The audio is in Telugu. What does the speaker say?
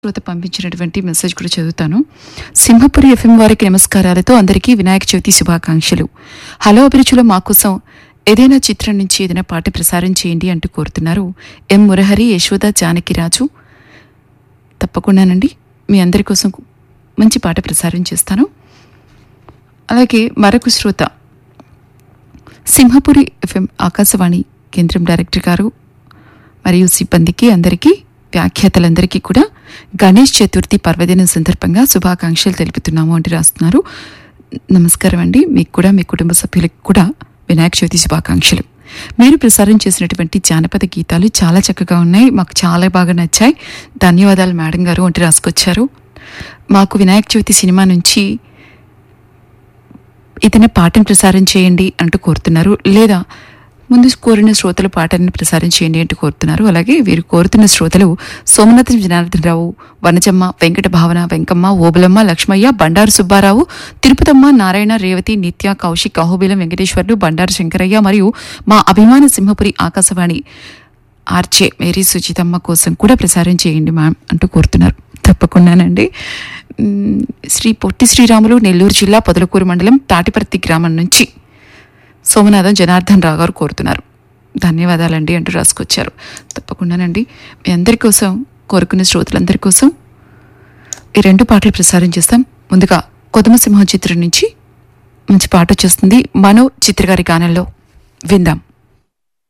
శ్రోత పంపించినటువంటి మెసేజ్ కూడా చదువుతాను సింహపురి ఎఫ్ఎం వారికి నమస్కారాలతో అందరికీ వినాయక చవితి శుభాకాంక్షలు హలో అభిరుచిలో మా కోసం ఏదైనా చిత్రం నుంచి ఏదైనా పాట ప్రసారం చేయండి అంటూ కోరుతున్నారు ఎం మురహరి యశోద జానకిరాజు తప్పకుండానండి మీ అందరి కోసం మంచి పాట ప్రసారం చేస్తాను అలాగే మరొక శ్రోత సింహపురి ఎఫ్ఎం ఆకాశవాణి కేంద్రం డైరెక్టర్ గారు మరియు సిబ్బందికి అందరికీ వ్యాఖ్యాతలందరికీ కూడా గణేష్ చతుర్థి పర్వదినం సందర్భంగా శుభాకాంక్షలు తెలుపుతున్నాము అంటూ రాస్తున్నారు నమస్కారం అండి మీకు కూడా మీ కుటుంబ సభ్యులకు కూడా వినాయక చవితి శుభాకాంక్షలు మీరు ప్రసారం చేసినటువంటి జానపద గీతాలు చాలా చక్కగా ఉన్నాయి మాకు చాలా బాగా నచ్చాయి ధన్యవాదాలు మేడం గారు అంటూ రాసుకొచ్చారు మాకు వినాయక చవితి సినిమా నుంచి ఏదైనా పాటను ప్రసారం చేయండి అంటూ కోరుతున్నారు లేదా ముందు కోరిన శ్రోతల పాటను ప్రసారం చేయండి అంటూ కోరుతున్నారు అలాగే వీరు కోరుతున్న శ్రోతలు సోమనాథం జనార్దన్ రావు వనజమ్మ వెంకట భావన వెంకమ్మ ఓబులమ్మ లక్ష్మయ్య బండారు సుబ్బారావు తిరుపతమ్మ నారాయణ రేవతి నిత్య కౌశిక్ అహోబిలం వెంకటేశ్వర్లు బండారు శంకరయ్య మరియు మా అభిమాన సింహపురి ఆకాశవాణి ఆర్చే మేరీ సుచితమ్మ కోసం కూడా ప్రసారం చేయండి మ్యామ్ అంటూ కోరుతున్నారు తప్పకుండానండి మ్, శ్రీ పొట్టి శ్రీరాములు నెల్లూరు జిల్లా పొదలకూరు మండలం తాటిపర్తి గ్రామం నుంచి సోమనాథం జనార్దన్ రావు గారు కోరుతున్నారు ధన్యవాదాలండి అంటూ రాసుకొచ్చారు తప్పకుండానండి మీ అందరి కోసం కోరుకునే శ్రోతలందరి కోసం ఈ రెండు పాటలు ప్రసారం చేస్తాం ముందుగా కొదమ సింహం చిత్రం నుంచి మంచి పాట వచ్చేస్తుంది మనో చిత్రగారి గానంలో విందాం